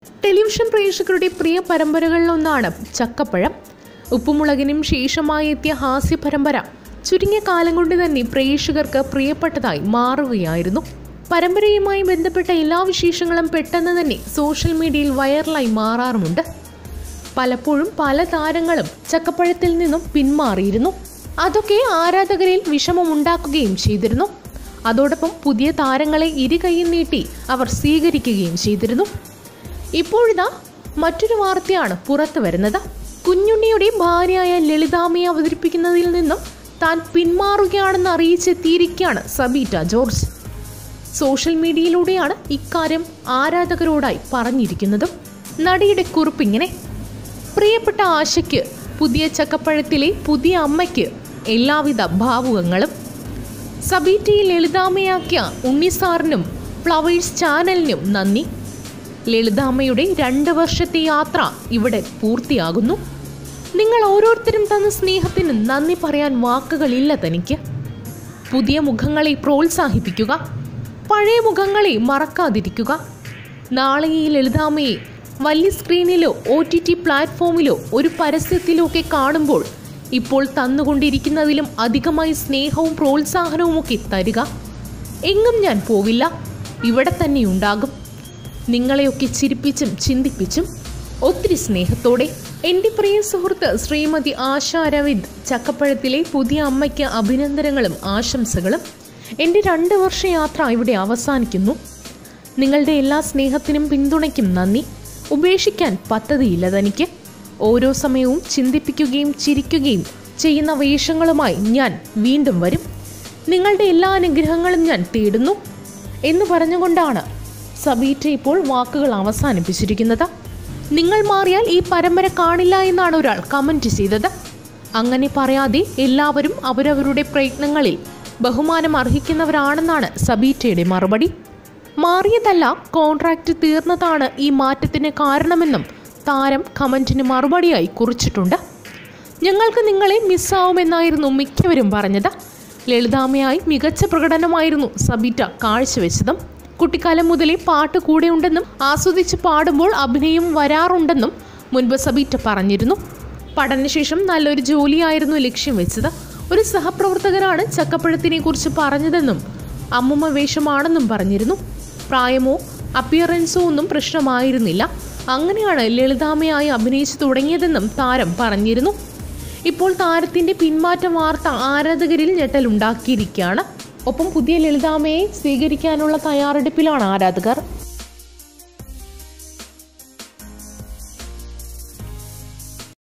television പ്രേക്ഷകരുടെ പ്രിയ പരമ്പരകളിലൊന്നാണ് ചക്കപ്പഴം ഉപ്പുമുളകിനും ശേഷമായി എത്തിയ ഹാസ്യ പരമ്പര ചുരുങ്ങിയ കാലം കൊണ്ട് തന്നെ പ്രേക്ഷകർക്ക് പ്രിയപ്പെട്ടതായി മാറുകയായിരുന്നു പരമ്പരയുമായി ബന്ധപ്പെട്ട എല്ലാ വിശേഷങ്ങളും പെട്ടെന്ന് തന്നെ സോഷ്യൽ മീഡിയയിൽ വൈറലായി മാറാറുമുണ്ട് പലപ്പോഴും പല താരങ്ങളും ചക്കപ്പഴത്തിൽ നിന്നും പിന്മാറിയിരുന്നു അതൊക്കെ ആരാധകരിൽ വിഷമമുണ്ടാക്കുകയും ചെയ്തിരുന്നു അതോടൊപ്പം പുതിയ താരങ്ങളെ ഇരുകൈയും നീട്ടി അവർ സ്വീകരിക്കുകയും ചെയ്തിരുന്നു ഇപ്പോഴിതാ മറ്റൊരു വാർത്തയാണ് പുറത്തു വരുന്നത് കുഞ്ഞുണ്ണിയുടെ ഭാര്യയായ ലളിതാമ്മയെ അവതരിപ്പിക്കുന്നതിൽ നിന്നും താൻ പിന്മാറുകയാണെന്ന് അറിയിച്ചെത്തിയിരിക്കുകയാണ് സബീറ്റ ജോർജ് സോഷ്യൽ മീഡിയയിലൂടെയാണ് ഇക്കാര്യം ആരാധകരോടായി പറഞ്ഞിരിക്കുന്നതും നടിയുടെ കുറിപ്പിങ്ങനെ പ്രിയപ്പെട്ട ആശയ്ക്ക് പുതിയ ചക്കപ്പഴത്തിലെ പുതിയ അമ്മയ്ക്ക് എല്ലാവിധ ഭാവുകങ്ങളും സബീറ്റയെ ലളിതാമ്മയാക്കിയ ഉണ്ണിസാറിനും ഫ്ലവേഴ്സ് ചാനലിനും നന്ദി ലളിതാമ്മയുടെ രണ്ട് വർഷത്തെ യാത്ര ഇവിടെ പൂർത്തിയാകുന്നു നിങ്ങൾ ഓരോരുത്തരും തന്ന സ്നേഹത്തിന് നന്ദി പറയാൻ വാക്കുകളില്ല തനിക്ക് പുതിയ മുഖങ്ങളെ പ്രോത്സാഹിപ്പിക്കുക പഴയ മുഖങ്ങളെ മറക്കാതിരിക്കുക നാളെ ഈ ലളിതാമ്മയെ വലിയ സ്ക്രീനിലോ ഒ ടി ടി പ്ലാറ്റ്ഫോമിലോ ഒരു പരസ്യത്തിലോ ഒക്കെ കാണുമ്പോൾ ഇപ്പോൾ തന്നുകൊണ്ടിരിക്കുന്നതിലും അധികമായി സ്നേഹവും പ്രോത്സാഹനവും ഒക്കെ തരിക എങ്ങും ഞാൻ പോവില്ല ഇവിടെ തന്നെ ഉണ്ടാകും നിങ്ങളെയൊക്കെ ചിരിപ്പിച്ചും ചിന്തിപ്പിച്ചും ഒത്തിരി സ്നേഹത്തോടെ എൻ്റെ പ്രിയ സുഹൃത്ത് ശ്രീമതി ആശ അരവിന്ദ് ചക്കപ്പഴത്തിലെ പുതിയ അമ്മയ്ക്ക് അഭിനന്ദനങ്ങളും ആശംസകളും എൻ്റെ രണ്ട് വർഷ യാത്ര ഇവിടെ അവസാനിക്കുന്നു നിങ്ങളുടെ എല്ലാ സ്നേഹത്തിനും പിന്തുണയ്ക്കും നന്ദി ഉപേക്ഷിക്കാൻ പദ്ധതിയില്ല തനിക്ക് ഓരോ സമയവും ചിന്തിപ്പിക്കുകയും ചിരിക്കുകയും ചെയ്യുന്ന വേഷങ്ങളുമായി ഞാൻ വീണ്ടും വരും നിങ്ങളുടെ എല്ലാ അനുഗ്രഹങ്ങളും ഞാൻ തേടുന്നു എന്ന് പറഞ്ഞുകൊണ്ടാണ് സബീറ്റ ഇപ്പോൾ വാക്കുകൾ അവസാനിപ്പിച്ചിരിക്കുന്നത് നിങ്ങൾ മാറിയാൽ ഈ പരമ്പര കാണില്ല എന്നാണ് ഒരാൾ കമൻറ്റ് ചെയ്തത് അങ്ങനെ പറയാതെ എല്ലാവരും അവരവരുടെ പ്രയത്നങ്ങളിൽ ബഹുമാനം അർഹിക്കുന്നവരാണെന്നാണ് സബീറ്റയുടെ മറുപടി മാറിയതല്ല കോൺട്രാക്റ്റ് തീർന്നതാണ് ഈ മാറ്റത്തിന് കാരണമെന്നും താരം കമൻറ്റിന് മറുപടിയായി കുറിച്ചിട്ടുണ്ട് ഞങ്ങൾക്ക് നിങ്ങളെ മിസ്സാവുമെന്നായിരുന്നു മിക്കവരും പറഞ്ഞത് ലളിതാമയായി മികച്ച പ്രകടനമായിരുന്നു സബീറ്റ കാഴ്ചവെച്ചതും കുട്ടിക്കാലം മുതലേ പാട്ട് കൂടെയുണ്ടെന്നും ആസ്വദിച്ച് പാടുമ്പോൾ അഭിനയം വരാറുണ്ടെന്നും മുൻപ് സബീറ്റ പറഞ്ഞിരുന്നു പഠനശേഷം നല്ലൊരു ജോലിയായിരുന്നു ലക്ഷ്യം വെച്ചത് ഒരു സഹപ്രവർത്തകരാണ് ചക്കപ്പഴത്തിനെ കുറിച്ച് പറഞ്ഞതെന്നും അമ്മുമ്മ വേഷമാണെന്നും പറഞ്ഞിരുന്നു പ്രായമോ അപ്പിയറൻസോ ഒന്നും പ്രശ്നമായിരുന്നില്ല അങ്ങനെയാണ് ലളിതാമയായി അഭിനയിച്ചു തുടങ്ങിയതെന്നും താരം പറഞ്ഞിരുന്നു ഇപ്പോൾ താരത്തിന്റെ പിന്മാറ്റ വാർത്ത ആരാധകരിൽ ഞെട്ടലുണ്ടാക്കിയിരിക്കുകയാണ് ഒപ്പം പുതിയ ലളിതാമയെ സ്വീകരിക്കാനുള്ള തയ്യാറെടുപ്പിലാണ് ആരാധകർ